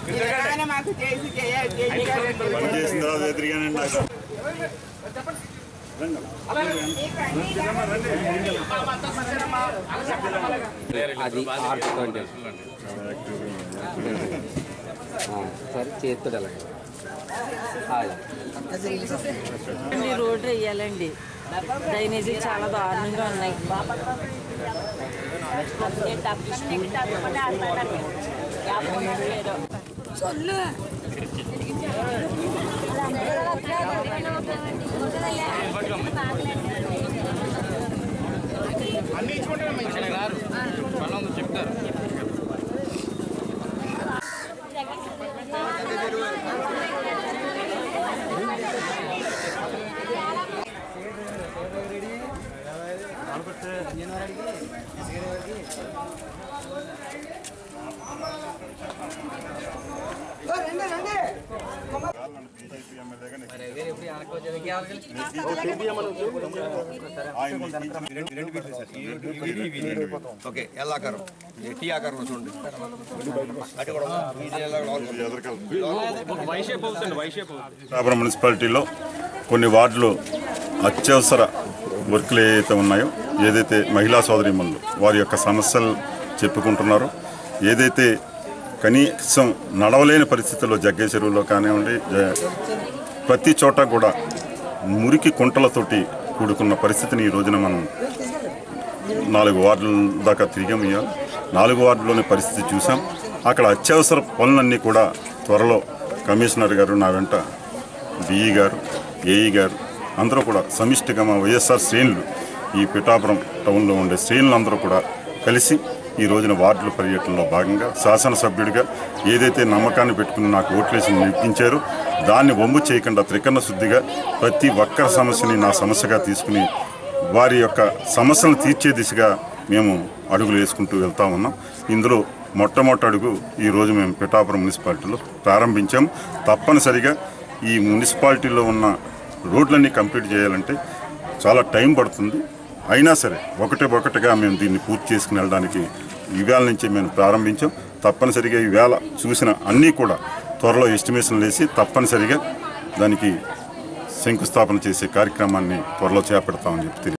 నిజంగానే మాకు చేసి చేయాలి చేయాలి పని చేసిన తర్వాత ఎదురుగానండి నాకు అది ఆడుకోండి సరే చేస్తాడు అలాగే హాయ్ ఈ రోడ్డు వేయాలండి డ్రైనేజీ చాలా దారుణంగా ఉన్నాయి ఓకే ఎల్ ఆకారం ఇది టీ ఆకారంలో చూడండి అటు కూడా ఇది ఎలా పిఠాపురం మున్సిపాలిటీలో కొన్ని వార్డులు అత్యవసర వర్కులు ఏదైతే ఉన్నాయో ఏదైతే మహిళా సోదరిమణులు వారి యొక్క సమస్యలు చెప్పుకుంటున్నారో ఏదైతే కనీసం నడవలేని పరిస్థితుల్లో జగ్గే చెరువులో కానివ్వండి జ- ప్రతి చోట కూడా మురికి కుంటలతోటి కూడుకున్న పరిస్థితిని ఈ రోజున మనం నాలుగు వార్డుల దాకా తిరిగాం ఇవాళ నాలుగు వార్డులోని పరిస్థితి చూసాం అక్కడ అత్యవసర పనులన్నీ కూడా త్వరలో కమిషనర్ గారు నా వెంట డిఈ గారు ఏఈ గారు అందరూ కూడా సమిష్టిగా మా వైఎస్ఆర్ శ్రేణులు ఈ పిఠాపురం టౌన్లో ఉండే శ్రేణులు అందరూ కూడా కలిసి ఈ రోజున వార్డుల పర్యటనలో భాగంగా శాసనసభ్యుడిగా ఏదైతే నమ్మకాన్ని పెట్టుకుని నాకు ఓట్లేసి నెగ్గించారో దాన్ని వంపు చేయకుండా త్రికరణ శుద్ధిగా ప్రతి ఒక్కరి సమస్యని నా సమస్యగా తీసుకుని వారి యొక్క సమస్యలను తీర్చే దిశగా మేము అడుగులు వేసుకుంటూ వెళ్తా ఉన్నాం ఇందులో మొట్టమొదటి అడుగు ఈరోజు మేము పిఠాపురం మున్సిపాలిటీలో ప్రారంభించాం తప్పనిసరిగా ఈ మున్సిపాలిటీలో ఉన్న రోడ్లన్నీ కంప్లీట్ చేయాలంటే చాలా టైం పడుతుంది అయినా సరే ఒకటి ఒకటిగా మేము దీన్ని పూర్తి చేసుకుని వెళ్ళడానికి ఈవేళ నుంచి మేము ప్రారంభించాం తప్పనిసరిగా ఈవేళ చూసిన అన్నీ కూడా త్వరలో ఎస్టిమేషన్లు వేసి తప్పనిసరిగా దానికి శంకుస్థాపన చేసే కార్యక్రమాన్ని త్వరలో చేపడతామని చెప్పి తెలియ-